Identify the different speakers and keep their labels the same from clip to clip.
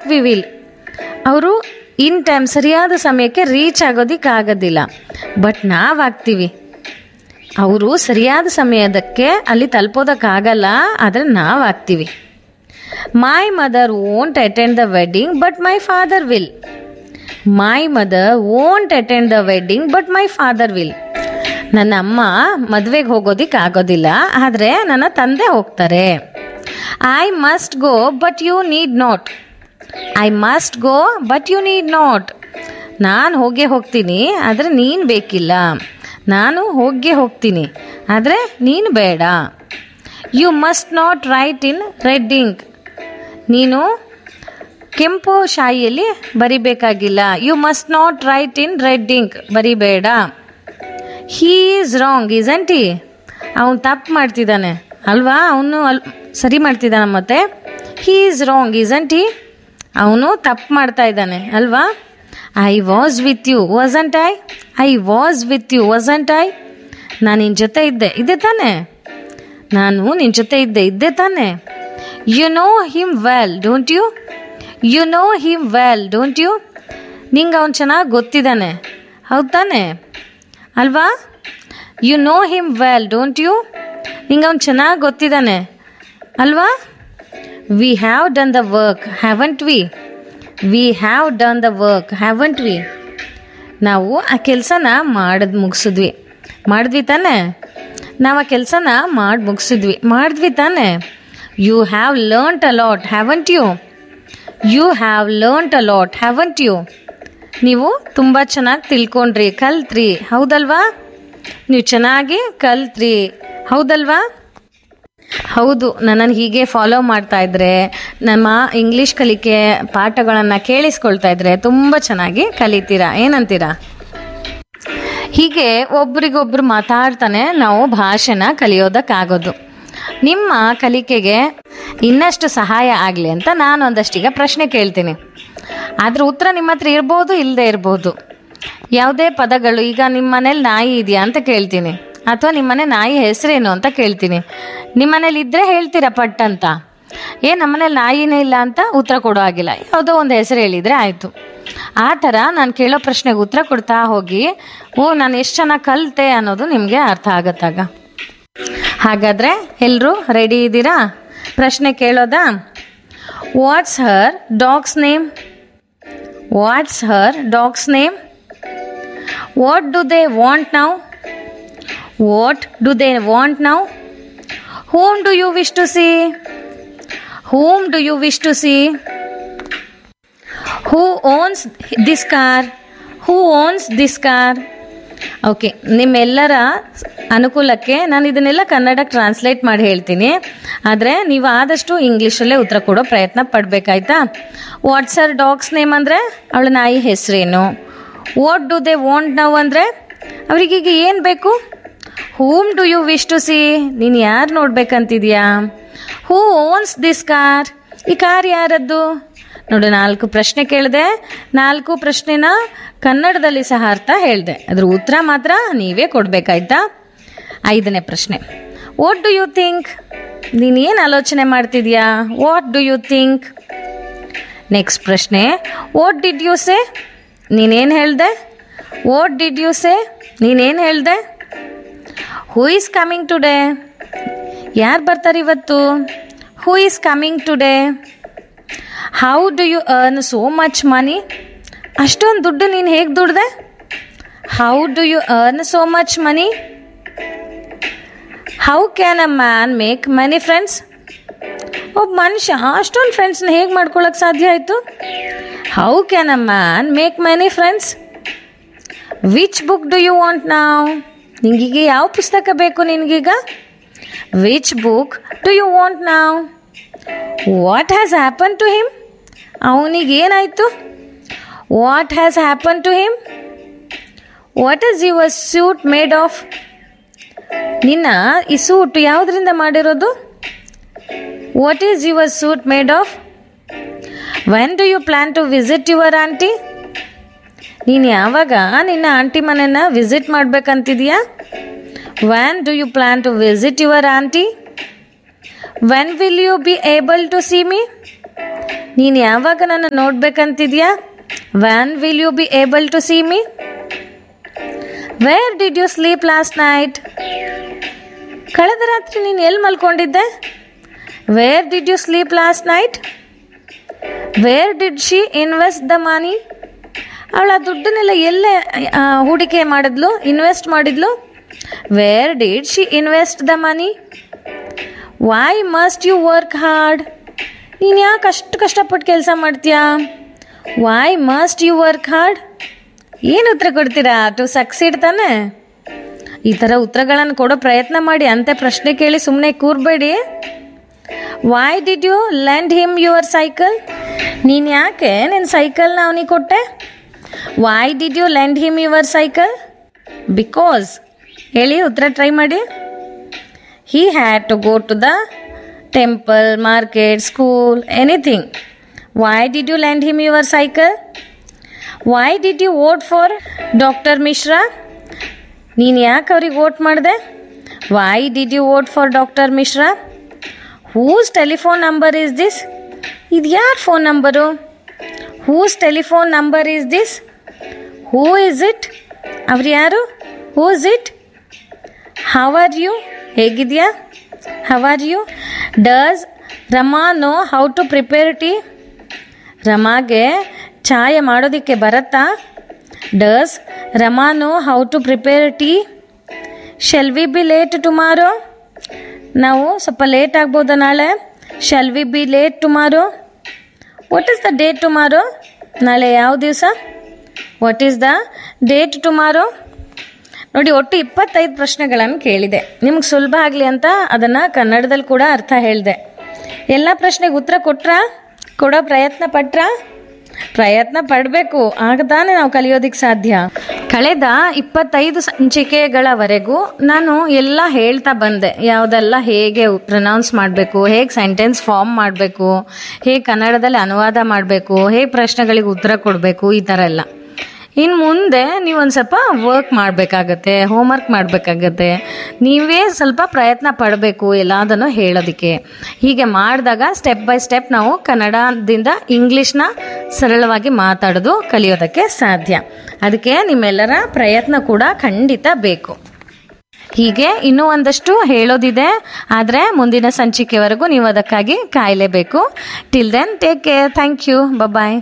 Speaker 1: but we will ಅವರು in time ಸರಿಯಾದ ಸಮಯಕ್ಕೆ ರೀಚ್ ಆಗೋದಕ್ಕಾಗೋದಿಲ್ಲ ಬಟ್ ನಾವಾಗ್ತೀವಿ ಅವರು ಸರಿಯಾದ ಸಮಯದಕ್ಕೆ ಅಲ್ಲಿ ತಲುಪೋದಕ್ಕಾಗಲ್ಲ ಆದರೆ ನಾವಾಗ್ತೀವಿ my mother won't attend the wedding but my father will my mother won't attend the wedding but my father will ನನ್ನ ಅಮ್ಮ ಮದುವೆಗೆ ಹೋಗೋದಿಕ್ಕೆ ಆಗೋದಿಲ್ಲ ಆದರೆ ನನ್ನ ತಂದೆ ಹೋಗ್ತಾರೆ I must go but you need not I must go but you need not ನಾನು ಹೋಗೇ ಹೋಗ್ತೀನಿ ಆದರೆ ನೀನು ಬೇಕಿಲ್ಲ ನಾನು ಹೋಗೇ ಹೋಗ್ತೀನಿ ಆದರೆ ನೀನು ಬೇಡ you must not write in red ink ನೀನು ಕೆಂಪು ಶಾಯಿಯಲ್ಲಿ ಬರಿಬೇಕಾಗಿಲ್ಲ you must not write in red ink ಬರಿಬೇಡ he is wrong isn't he ಅವನು ತಪ್ಪು ಮಾಡ್ತಿದ್ದಾನೆ ಅಲ್ವಾ ಅವನು ಅಲ್ ಸರಿ ಮಾಡ್ತಿದ್ದಾನೆ ಮತ್ತೆ he is wrong isn't he ಅವನು ತಪ್ಪು ಮಾಡ್ತಾ ಇದ್ದಾನೆ ಅಲ್ವಾ I was with you wasn't I I was with you wasn't I ನಾನು ನಿನ್ನ ಜೊತೆ ಇದ್ದೆ ಇದ್ದೆ ತಾನೆ ನಾನು ನಿನ್ನ ಜೊತೆ ಇದ್ದೆ ಇದ್ದೆ ತಾನೆ you know him well don't you you know him well don't you ನಿಂಗೆ ಅವ್ನು ಚೆನ್ನಾಗಿ ಗೊತ್ತಿದ್ದಾನೆ ಹೌದು ತಾನೆ ಅಲ್ವಾ you know him well don't you ನಿಂಗೆ ಅವ್ನು ಚೆನ್ನಾಗಿ ಗೊತ್ತಿದ್ದಾನೆ ಅಲ್ವಾ we have done the work haven't we we have done the work haven't we ನಾವು ಆ ಕೆಲಸನ ಮಾಡಿದ್ ಮುಗಿಸಿದ್ವಿ ಮಾಡಿದ್ವಿ ತಾನೆ ನಾವು ಆ ಕೆಲಸನ ಮಾಡಿ ಮುಗಿಸಿದ್ವಿ ಮಾಡಿದ್ವಿ ತಾನೆ you have learnt a lot haven't you you have learnt a lot haven't you ನೀವು ತುಂಬ ಚೆನ್ನಾಗಿ ತಿಳ್ಕೊಂಡ್ರಿ ಕಲ್ತ್ರಿ ಹೌದಲ್ವಾ ನೀವು ಚೆನ್ನಾಗಿ ಕಲ್ತ್ರಿ ಹೌದಲ್ವಾ ಹೌದು ನನ್ನನ್ನು ಹೀಗೆ ಫಾಲೋ ಮಾಡ್ತಾ ಇದ್ರೆ ನಮ್ಮ ಇಂಗ್ಲೀಷ್ ಕಲಿಕೆ ಪಾಠಗಳನ್ನು ಕೇಳಿಸ್ಕೊಳ್ತಾ ಇದ್ರೆ ತುಂಬ ಚೆನ್ನಾಗಿ ಕಲಿತೀರಾ ಏನಂತೀರಾ ಹೀಗೆ ಒಬ್ರಿಗೊಬ್ರು ಮಾತಾಡ್ತಾನೆ ನಾವು ಭಾಷೆನ ಕಲಿಯೋದಕ್ಕಾಗೋದು ನಿಮ್ಮ ಕಲಿಕೆಗೆ ಇನ್ನಷ್ಟು ಸಹಾಯ ಆಗಲಿ ಅಂತ ನಾನು ಒಂದಷ್ಟೀಗ ಪ್ರಶ್ನೆ ಕೇಳ್ತೀನಿ ಅದ್ರ ಉತ್ತರ ನಿಮ್ಮ ಹತ್ರ ಇರ್ಬೋದು ಇಲ್ಲದೆ ಇರ್ಬೋದು ಯಾವುದೇ ಪದಗಳು ಈಗ ನಿಮ್ಮ ಮನೇಲಿ ನಾಯಿ ಇದೆಯಾ ಅಂತ ಕೇಳ್ತೀನಿ ಅಥವಾ ನಿಮ್ಮನೆ ನಾಯಿ ಹೆಸರೇನು ಅಂತ ಕೇಳ್ತೀನಿ ನಿಮ್ಮ ಮನೇಲಿ ಇದ್ದರೆ ಹೇಳ್ತೀರಾ ಪಟ್ ಅಂತ ಏ ನಮ್ಮನೇಲಿ ನಾಯಿನೇ ಇಲ್ಲ ಅಂತ ಉತ್ತರ ಕೊಡೋ ಆಗಿಲ್ಲ ಯಾವುದೋ ಒಂದು ಹೆಸರು ಹೇಳಿದರೆ ಆಯಿತು ಆ ಥರ ನಾನು ಕೇಳೋ ಪ್ರಶ್ನೆಗೆ ಉತ್ತರ ಕೊಡ್ತಾ ಹೋಗಿ ಓ ನಾನು ಎಷ್ಟು ಚೆನ್ನಾಗಿ ಕಲಿತೆ ಅನ್ನೋದು ನಿಮಗೆ ಅರ್ಥ ಆಗತ್ತಾಗ ಹಾಗಾದರೆ ಎಲ್ಲರೂ ರೆಡಿ ಇದ್ದೀರಾ ಪ್ರಶ್ನೆ ಕೇಳೋದಾ what's her dog's name what's her dog's name what do they want ನಾವು ವಾಟ್ ಡು ದೇ ವಾಂಟ್ ನಾವು whom do you wish to see whom do you wish to see who owns this car who owns this car okay ನಿಮ್ಮೆಲ್ಲರ ಅನುಕೂಲಕ್ಕೆ ನಾನು ಇದನ್ನೆಲ್ಲ ಕನ್ನಡಕ್ಕೆ translate ಮಾಡಿ ಹೇಳ್ತೀನಿ ಆದರೆ ನೀವು ಆದಷ್ಟು ಇಂಗ್ಲೀಷಲ್ಲೇ ಉತ್ತರ ಕೊಡೋ ಪ್ರಯತ್ನ ಪಡಬೇಕಾಯ್ತಾ ವಾಟ್ಸರ್ ಡಾಗ್ಸ್ ನೇಮ್ ಅಂದರೆ ಅವಳ ನಾಯಿ ಹೆಸರೇನು ವಾಟ್ ಡು ದೇ ವಾಂಟ್ ನಾವು ಅಂದರೆ ಅವರಿಗೀಗ ಏನು ಬೇಕು whom do you wish to see ನೀನು ಯಾರು ನೋಡ್ಬೇಕಂತಿದ್ಯಾ ಹೂ ಓನ್ಸ್ ದಿಸ್ ಕಾರ್ ಈ ಕಾರ್ ಯಾರದ್ದು ನೋಡು ನಾಲ್ಕು ಪ್ರಶ್ನೆ ಕೇಳಿದೆ ನಾಲ್ಕು ಪ್ರಶ್ನೆನ ಕನ್ನಡದಲ್ಲಿ ಸಹ ಅರ್ಥ ಹೇಳಿದೆ ಅದ್ರ ಉತ್ತರ ಮಾತ್ರ ನೀವೇ ಕೊಡಬೇಕಾಯ್ತಾ ಐದನೇ ಪ್ರಶ್ನೆ ವಾಟ್ ಡು ಯು ಥಿಂಕ್ ನೀನು ಏನು ಆಲೋಚನೆ ಮಾಡ್ತಿದ್ಯಾ what do you think next ಪ್ರಶ್ನೆ ವಾಟ್ ಡಿಡ್ ಯು ಸೇ ನೀನೇನು ಹೇಳ್ದೆ ವಾಟ್ ಡಿಡ್ ಯು ಸೇ ನೀನೇನು ಹೇಳ್ದೆ ಹೂ ಈಸ್ ಕಮಿಂಗ್ ಟುಡೇ ಯಾರು ಬರ್ತಾರೆ ಇವತ್ತು who is coming today how do you earn so much money ಅಷ್ಟೊಂದು ದುಡ್ಡು ನೀನು ಹೇಗೆ ದುಡ್ದೆ how do you earn so much money how can a man make many friends ಒಬ್ಬ ಮನುಷ್ಯ ಅಷ್ಟೊಂದು ಫ್ರೆಂಡ್ಸ್ನ ಹೇಗೆ ಮಾಡ್ಕೊಳಕ್ಕೆ ಸಾಧ್ಯ ಆಯಿತು how can a man make many friends which book do you want ನಾವು ನಿಂಗೀಗ ಯಾವ ಪುಸ್ತಕ ಬೇಕು ನಿನಗೀಗ which book do you want ನಾವು what has happen to him ಅವನಿಗೆ ಏನಾಯಿತು what has happen to him what is your suit made of ನಿನ್ನ ಈ ಸೂಟ್ ಯಾವುದರಿಂದ ಮಾಡಿರೋದು what is your suit made of when do you plan to visit your aunty ನೀನು ಯಾವಾಗ ನಿನ್ನ aunty ಮನೆನ ವಿಸಿಟ್ ಮಾಡ್ಬೇಕಂತಿದೀಯಾ when do you plan to visit your aunty when will you be able to see me ನೀನು ಯಾವಾಗ ನನ್ನ ನೋಡ್ಬೇಕಂತಿದ್ಯಾ when will you be able to see me where did you sleep last night ಕಳೆದ ರಾತ್ರಿ ನೀನು ಎಲ್ಲಿ ಮಲ್ಕೊಂಡಿದ್ದೆ where did you sleep last night where did she invest the money ಅವಳ ದುಡ್ಡನ್ನೆಲ್ಲ ಎಲ್ಲೇ ಆ, ಹೂಡಿಕೆ ಮಾಡಿದ್ಲು ಇನ್ವೆಸ್ಟ್ ಮಾಡಿದ್ಲು where did she invest the money why must you work hard ನೀನು ಯಾಕೆ ಅಷ್ಟು ಕಷ್ಟಪಟ್ಟು ಕೆಲಸ ಮಾಡ್ತೀಯಾ why must you work hard ಏನು ಉತ್ತರ ಕೊಡ್ತೀರಾ ಟು ಸಕ್ಸೀಡ್ ತಾನೆ ಈ ಥರ ಉತ್ತರಗಳನ್ನು ಕೊಡೋ ಪ್ರಯತ್ನ ಮಾಡಿ ಅಂತೆ ಪ್ರಶ್ನೆ ಕೇಳಿ ಸುಮ್ಮನೆ ಕೂರಬೇಡಿ why did you lend him your cycle ನೀನು ಯಾಕೆ ನಿನ್ನ ಸೈಕಲ್ನ ಅವನಿಗೆ ಕೊಟ್ಟೆ why did you lend him your cycle because ಹೇಳಿ ಉತ್ತರ ಟ್ರೈ ಮಾಡಿ he had to go to the temple market school anything why did you lend him your cycle why did you vote for doctor Mishra ನೀನು ಯಾಕೆ ಅವ್ರಿಗೆ vote ಮಾಡಿದೆ why did you vote for doctor Mishra whose telephone number is this ಇದು ಯಾರ phone number whose telephone number is this who is it ಅವ್ರು ಯಾರು who is it how are you ಹೇಗಿದೆಯಾ how are you does Rama know how to prepare tea ರಮಾಗೆ ಚಾಯ ಮಾಡೋದಕ್ಕೆ ಬರತ್ತಾ does Rama know how to prepare tea shall we be late tomorrow ನಾವು ಸ್ವಲ್ಪ late ಆಗ್ಬೋದಾ ನಾಳೆ shall we be late tomorrow what is the date tomorrow ನಾಳೆ ಯಾವ ದಿವಸ what is the date tomorrow ನೋಡಿ ಒಟ್ಟು ಇಪ್ಪತ್ತೈದು ಪ್ರಶ್ನೆಗಳನ್ನು ಕೇಳಿದೆ ನಿಮ್ಗೆ ಸುಲಭ ಆಗಲಿ ಅಂತ ಅದನ್ನು ಕನ್ನಡದಲ್ಲಿ ಕೂಡ ಅರ್ಥ ಹೇಳಿದೆ ಎಲ್ಲ ಪ್ರಶ್ನೆಗೆ ಉತ್ತರ ಕೊಟ್ರಾ ಕೊಡೋ ಪ್ರಯತ್ನ ಪಟ್ರಾ ಪ್ರಯತ್ನ ಪಡಬೇಕು ಆಗ ತಾನೇ ನಾವು ಕಲಿಯೋದಕ್ಕೆ ಸಾಧ್ಯ ಕಳೆದ ಇಪ್ಪತ್ತೈದು ಸಂಚಿಕೆಗಳವರೆಗೂ ನಾನು ಎಲ್ಲ ಹೇಳ್ತಾ ಬಂದೆ ಯಾವುದೆಲ್ಲ ಹೇಗೆ ಪ್ರೊನೌನ್ಸ್ ಮಾಡಬೇಕು ಹೇಗೆ ಸೆಂಟೆನ್ಸ್ ಫಾರ್ಮ್ ಮಾಡಬೇಕು ಹೇಗೆ ಕನ್ನಡದಲ್ಲಿ ಅನುವಾದ ಮಾಡಬೇಕು ಹೇಗೆ ಪ್ರಶ್ನೆಗಳಿಗೆ ಉತ್ತರ ಕೊಡಬೇಕು ಈ ಥರ ಎಲ್ಲ ಇನ್ನು ಮುಂದೆ ನೀವು ಒಂದು ಸ್ವಲ್ಪ ವರ್ಕ್ ಮಾಡಬೇಕಾಗತ್ತೆ ಹೋಮ್ವರ್ಕ್ ಮಾಡಬೇಕಾಗತ್ತೆ ನೀವೇ ಸ್ವಲ್ಪ ಪ್ರಯತ್ನ ಪಡಬೇಕು ಎಲ್ಲದನ್ನು ಹೇಳೋದಕ್ಕೆ ಹೀಗೆ ಮಾಡಿದಾಗ ಸ್ಟೆಪ್ ಬೈ ಸ್ಟೆಪ್ ನಾವು ಕನ್ನಡದಿಂದ ಇಂಗ್ಲೀಷ್ನ ಸರಳವಾಗಿ ಮಾತಾಡೋದು ಕಲಿಯೋದಕ್ಕೆ ಸಾಧ್ಯ ಅದಕ್ಕೆ ನಿಮ್ಮೆಲ್ಲರ ಪ್ರಯತ್ನ ಕೂಡ ಖಂಡಿತ ಬೇಕು ಹೀಗೆ ಇನ್ನೂ ಒಂದಷ್ಟು ಹೇಳೋದಿದೆ ಆದರೆ ಮುಂದಿನ ಸಂಚಿಕೆವರೆಗೂ ನೀವು ಅದಕ್ಕಾಗಿ ಕಾಯಲೇಬೇಕು till then take care thank you bye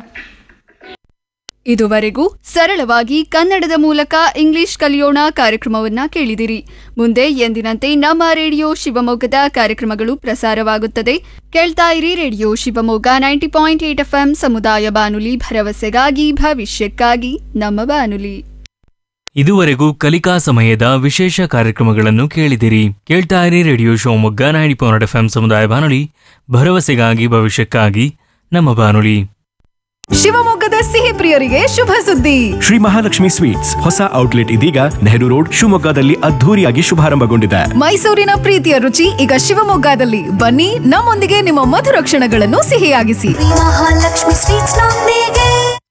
Speaker 2: ಇದುವರೆಗೂ ಸರಳವಾಗಿ ಕನ್ನಡದ ಮೂಲಕ ಇಂಗ್ಲಿಷ್ ಕಲಿಯೋಣ ಕಾರ್ಯಕ್ರಮವನ್ನ ಕೇಳಿದಿರಿ ಮುಂದೆ ಎಂದಿನಂತೆ ನಮ್ಮ ರೇಡಿಯೋ ಶಿವಮೊಗ್ಗದ ಕಾರ್ಯಕ್ರಮಗಳು ಪ್ರಸಾರವಾಗುತ್ತದೆ ಕೇಳ್ತಾ ಇರಿ radio Shivamogga ninety point eight FM ಸಮುದಾಯ ಬಾನುಲಿ ಭರವಸೆಗಾಗಿ ಭವಿಷ್ಯಕ್ಕಾಗಿ ನಮ್ಮ ಬಾನುಲಿ
Speaker 3: ಇದುವರೆಗೂ ಕಲಿಕಾ ಸಮಯದ ವಿಶೇಷ ಕಾರ್ಯಕ್ರಮಗಳನ್ನು ಕೇಳಿದಿರಿ ಕೇಳ್ತಾ ಇರಿ radio Shivamogga ninety point F ಸಮುದಾಯ ಬಾನುಲಿ ಭರವಸೆಗಾಗಿ ಭವಿಷ್ಯಕ್ಕಾಗಿ ನಮ್ಮ ಬಾನುಲಿ
Speaker 4: ಶಿವಮೊಗ್ಗದ ಸಿಹಿ ಪ್ರಿಯರಿಗೆ ಶುಭ ಸುದ್ದಿ
Speaker 5: ಶ್ರೀ ಮಹಾಲಕ್ಷ್ಮಿ ಸ್ವೀಟ್ಸ್ ಹೊಸ ಔಟ್ಲೆಟ್ ಇದೀಗ ನೆಹರು ರೋಡ್ ಶಿವಮೊಗ್ಗದಲ್ಲಿ ಅದ್ಧೂರಿಯಾಗಿ ಶುಭಾರಂಭಗೊಂಡಿದೆ
Speaker 4: ಮೈಸೂರಿನ ಪ್ರೀತಿಯ ರುಚಿ ಈಗ ಶಿವಮೊಗ್ಗದಲ್ಲಿ ಬನ್ನಿ ನಮ್ಮೊಂದಿಗೆ ನಿಮ್ಮ ಮಧುರ ಕ್ಷಣಗಳನ್ನು ಸಿಹಿಯಾಗಿಸಿ
Speaker 6: ಮಹಾಲಕ್ಷ್ಮಿ ಸ್ವೀಟ್ಸ್ ನೊಂದಿಗೆ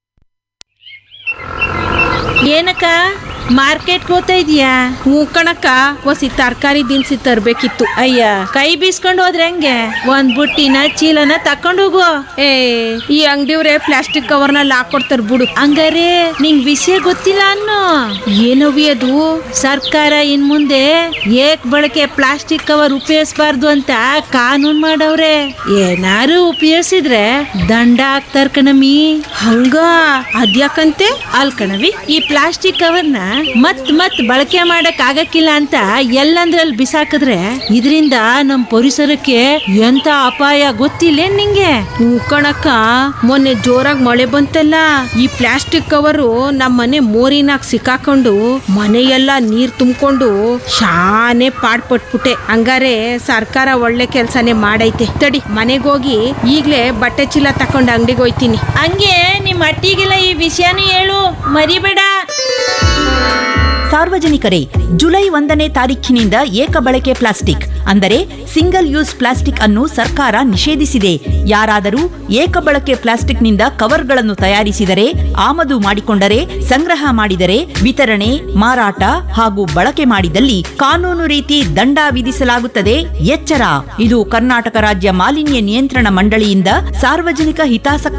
Speaker 7: ಏನಕ್ಕ ಮಾರ್ಕೆಟ್ಗೆ ಹೋಗ್ತಾ ಇದೀಯಾ
Speaker 8: ಹ್ಞೂ ಕಣಕ್ಕ ಒಸಿ ತರಕಾರಿ ದಿನಸಿ ತರ್ಬೇಕಿತ್ತು
Speaker 7: ಅಯ್ಯ ಕೈ ಬೀಸ್ಕೊಂಡು ಹೋದ್ರೆ ಹೆಂಗೆ ಒಂದ್ ಬುಟ್ಟಿನ ಚೀಲನ ತಕೊಂಡು ಹೋಗು
Speaker 8: ಏ ಈ ಅಂಗಡಿಯವ್ರೆ ಪ್ಲಾಸ್ಟಿಕ್ ಕವರ್ನಲ್ಲಿ ಹಾಕೊಡ್ತಾರ ಬಿಡು
Speaker 7: ಹಂಗಾರೆ ನಿಂಗ್ ವಿಷಯ ಗೊತ್ತಿಲ್ಲ ಅನ್ನೋ
Speaker 8: ಏನವಿ ಅದು
Speaker 7: ಸರ್ಕಾರ ಇನ್ ಮುಂದೆ ಏಕ್ ಬಳಕೆ ಪ್ಲಾಸ್ಟಿಕ್ ಕವರ್ ಉಪಯೋಗಿಸಬಾರ್ದು ಅಂತ ಕಾನೂನ್ ಮಾಡವ್ರೆ ಏನಾರು ಉಪಯೋಗಿಸಿದ್ರೆ ದಂಡ ಹಾಕ್ತಾರ ಕಣಮಿ
Speaker 8: ಹಂಗ ಅದ್ಯಾಕಂತೆ
Speaker 7: ಅಲ್ ಕಣವಿ ಈ ಪ್ಲಾಸ್ಟಿಕ್ ಕವರ್ನ ಮತ್ ಮತ್ ಬಳಕೆ ಮಾಡಕ್ ಆಗಕ್ಕಿಲ್ಲ ಅಂತ ಎಲ್ಲಂದ್ರಲ್ಲಿ ಬಿಸಾಕಿದ್ರೆ ಇದರಿಂದ ನಮ್ ಪರಿಸರಕ್ಕೆ ಎಂತ ಅಪಾಯ ಗೊತ್ತಿಲ್ಲ ನಿಂಗೆ
Speaker 8: ಹ್ಞೂ ಕಣಕ್ಕ ಮೊನ್ನೆ ಜೋರಾಗಿ ಮಳೆ ಬಂತಲ್ಲ ಈ ಪ್ಲಾಸ್ಟಿಕ್ ಕವರು ನಮ್ಮ ಮನೆ ಮೋರಿನಾಗ ಸಿಕ್ಕಾಕೊಂಡು ಮನೆಯೆಲ್ಲ ನೀರ್ ತುಂಬಿಕೊಂಡು ಶಾನೆ ಪಾಡ್ಪಟ್ಬಿಟ್ಟೆ ಹಂಗಾರೆ ಸರ್ಕಾರ ಒಳ್ಳೆ ಕೆಲ್ಸನೇ ಮಾಡೈತೆ ತಡಿ ಮನೆಗೋಗಿ ಈಗ್ಲೇ ಬಟ್ಟೆ ಚೀಲ ತಕೊಂಡು ಅಂಗಡಿಗೆ ಹೋಯ್ತೀನಿ
Speaker 7: ಹಂಗೆ ನಿಮ್ ಅಟ್ಟಿಗೆಲ್ಲ ಈ ವಿಷಯನೂ ಹೇಳು ಮರಿಬೇಡ
Speaker 9: ಸಾರ್ವಜನಿಕರೇ ಜುಲೈ ಒಂದನೇ ತಾರೀಖಿನಿಂದ ಏಕ ಬಳಕೆ ಪ್ಲಾಸ್ಟಿಕ್ ಅಂದರೆ ಸಿಂಗಲ್ ಯೂಸ್ ಪ್ಲಾಸ್ಟಿಕ್ ಅನ್ನು ಸರ್ಕಾರ ನಿಷೇಧಿಸಿದೆ ಯಾರಾದರೂ ಏಕ ಬಳಕೆ ಪ್ಲಾಸ್ಟಿಕ್ನಿಂದ ಕವರ್ಗಳನ್ನು ತಯಾರಿಸಿದರೆ ಆಮದು ಮಾಡಿಕೊಂಡರೆ ಸಂಗ್ರಹ ಮಾಡಿದರೆ ವಿತರಣೆ ಮಾರಾಟ ಹಾಗೂ ಬಳಕೆ ಮಾಡಿದಲ್ಲಿ ಕಾನೂನು ರೀತಿ ದಂಡ ವಿಧಿಸಲಾಗುತ್ತದೆ ಎಚ್ಚರ ಇದು ಕರ್ನಾಟಕ ರಾಜ್ಯ ಮಾಲಿನ್ಯ ನಿಯಂತ್ರಣ ಮಂಡಳಿಯಿಂದ ಸಾರ್ವಜನಿಕ ಹಿತಾಸಕ್ತಿ